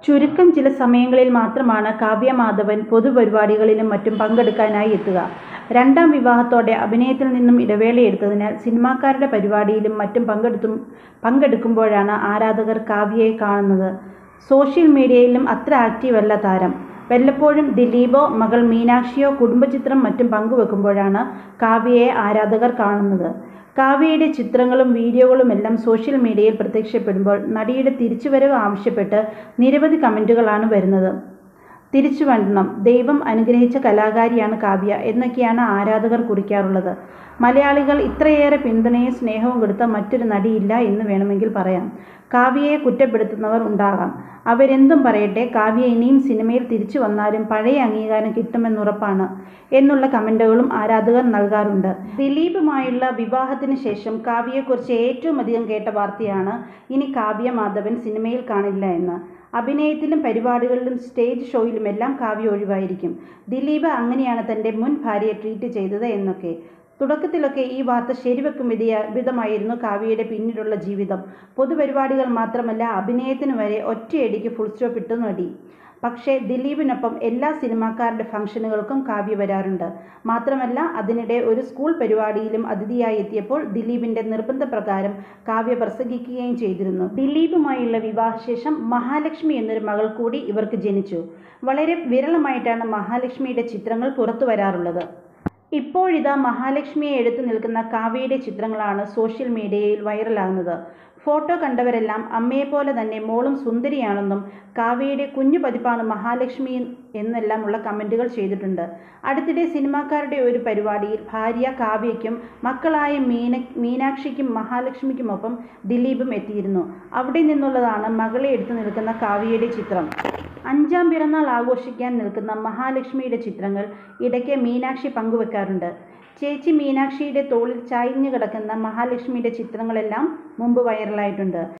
ചുരുക്കം ചില സമയങ്ങളിൽ മാത്രമാണ് കാവ്യ മാധവൻ പൊതുപരിപാടികളിലും മറ്റും പങ്കെടുക്കാനായി എത്തുക. രണ്ടാം വിവാഹത്തോടെ അഭിനയത്തിൽ നിന്നും ഇടവേളയെടുത്തതിനാൽ സിനിമാക്കാരുടെ പരിപാടിയിലും മറ്റും പങ്കെടുക്കുമ്പോഴാണ് ആരാധകർ കാവ്യയെ കാണുന്നത്. സോഷ്യൽ മീഡിയയിലും അത്ര ആക്റ്റീവല്ല താരം. വല്ലപ്പോഴും ദിലീപോ മകൾ മീനാക്ഷിയോ കുടുംബചിത്രം മറ്റും പങ്കുവെക്കുമ്പോഴാണ് കാവ്യയെ ആരാധകർ കാണുന്നത്. കാവ്യയുടെ ചിത്രങ്ങളും വീഡിയോകളുമെല്ലാം സോഷ്യൽ മീഡിയയിൽ പ്രത്യക്ഷപ്പെടുമ്പോൾ നടിയുടെ തിരിച്ചുവരവ് ആവശ്യപ്പെട്ട് നിരവധി കമന്റുകളാണ് വരുന്നത്. തിരിച്ചുവരണം, ദൈവം അനുഗ്രഹിച്ച കലാകാരിയാണ് കാവ്യ എന്നൊക്കെയാണ് ആരാധകർ കുറിക്കാറുള്ളത്. മലയാളികൾ ഇത്രയേറെ പിന്തുണയും സ്നേഹവും കൊടുത്ത മറ്റൊരു നടിയില്ല എന്ന് വേണമെങ്കിൽ പറയാം. കാവ്യയെ കുറ്റപ്പെടുത്തുന്നവർ ഉണ്ടാകാം. അവരെന്തും പറയട്ടെ കാവ്യ ഇനിയും സിനിമയിൽ തിരിച്ചുവന്നാലും പഴയ അംഗീകാരം കിട്ടുമെന്നുറപ്പാണ് എന്നുള്ള കമന്റുകളും ആരാധകർ നൽകാറുണ്ട്. ദിലീപുമായുള്ള വിവാഹത്തിന് ശേഷം കാവ്യയെക്കുറിച്ച് ഏറ്റവുമധികം കേട്ട വാർത്തയാണ് ഇനി കാവ്യ മാധവൻ സിനിമയിൽ കാണില്ല എന്ന്. അഭിനയത്തിലും പരിപാടികളിലും സ്റ്റേജ് ഷോയിലുമെല്ലാം കാവ്യ ഒഴിവായിരിക്കും. ദിലീപ് അങ്ങനെയാണ് തന്റെ മുൻ ഭാര്യയെ ട്രീറ്റ് ചെയ്തത് എന്നൊക്കെ. തുടക്കത്തിലൊക്കെ ഈ വാർത്ത ശരിവെക്കും വിധമായിരുന്നു കാവ്യയുടെ പിന്നീടുള്ള ജീവിതം. പൊതുപരിപാടികൾ മാത്രമല്ല അഭിനയത്തിന് വരെ ഒറ്റയടിക്ക് ഫുൾസ്റ്റോപ്പിട്ടു നടി. പക്ഷേ ദിലീപിനൊപ്പം എല്ലാ സിനിമാക്കാരുടെ ഫംഗ്ഷനുകൾക്കും കാവ്യ വരാറുണ്ട്. മാത്രമല്ല അതിനിടെ ഒരു സ്കൂൾ പരിപാടിയിലും അതിഥിയായി എത്തിയപ്പോൾ ദിലീപിന്റെ നിർബന്ധപ്രകാരം കാവ്യ പ്രസംഗിക്കുകയും ചെയ്തിരുന്നു. ദിലീപുമായുള്ള വിവാഹശേഷം മഹാലക്ഷ്മി എന്നൊരു മകൾ കൂടി ഇവർക്ക് ജനിച്ചു. വളരെ വിരളമായിട്ടാണ് മഹാലക്ഷ്മിയുടെ ചിത്രങ്ങൾ പുറത്തുവരാറുള്ളത്. ഇപ്പോഴിതാ മഹാലക്ഷ്മിയെ എടുത്തു നിൽക്കുന്ന കാവ്യയുടെ ചിത്രങ്ങളാണ് സോഷ്യൽ മീഡിയയിൽ വൈറലാകുന്നത്. ഫോട്ടോ കണ്ടവരെല്ലാം അമ്മയെപ്പോലെ തന്നെ മോളും സുന്ദരിയാണെന്നും കാവ്യയുടെ കുഞ്ഞു പതിപ്പാണ് മഹാലക്ഷ്മി എന്നെല്ലാമുള്ള കമന്റുകൾ ചെയ്തിട്ടുണ്ട്. അടുത്തിടെ സിനിമാക്കാരുടെ ഒരു പരിപാടിയിൽ ഭാര്യ കാവ്യയ്ക്കും മക്കളായ മീനാക്ഷിക്കും മഹാലക്ഷ്മിക്കുമൊപ്പം ദിലീപും എത്തിയിരുന്നു. അവിടെ നിന്നുള്ളതാണ് മകളെ എടുത്തു നിൽക്കുന്ന കാവ്യയുടെ ചിത്രം. അഞ്ചാം പിറന്നാൾ ആഘോഷിക്കാൻ നിൽക്കുന്ന മഹാലക്ഷ്മിയുടെ ചിത്രങ്ങൾ ഇടയ്ക്ക് മീനാക്ഷി പങ്കുവെക്കാറുണ്ട്. ചേച്ചി മീനാക്ഷിയുടെ തോളിൽ ചായ്ഞ്ഞുകിടക്കുന്ന മഹാലക്ഷ്മിയുടെ ചിത്രങ്ങളെല്ലാം മുമ്പ് വൈറലായിട്ടുണ്ട്.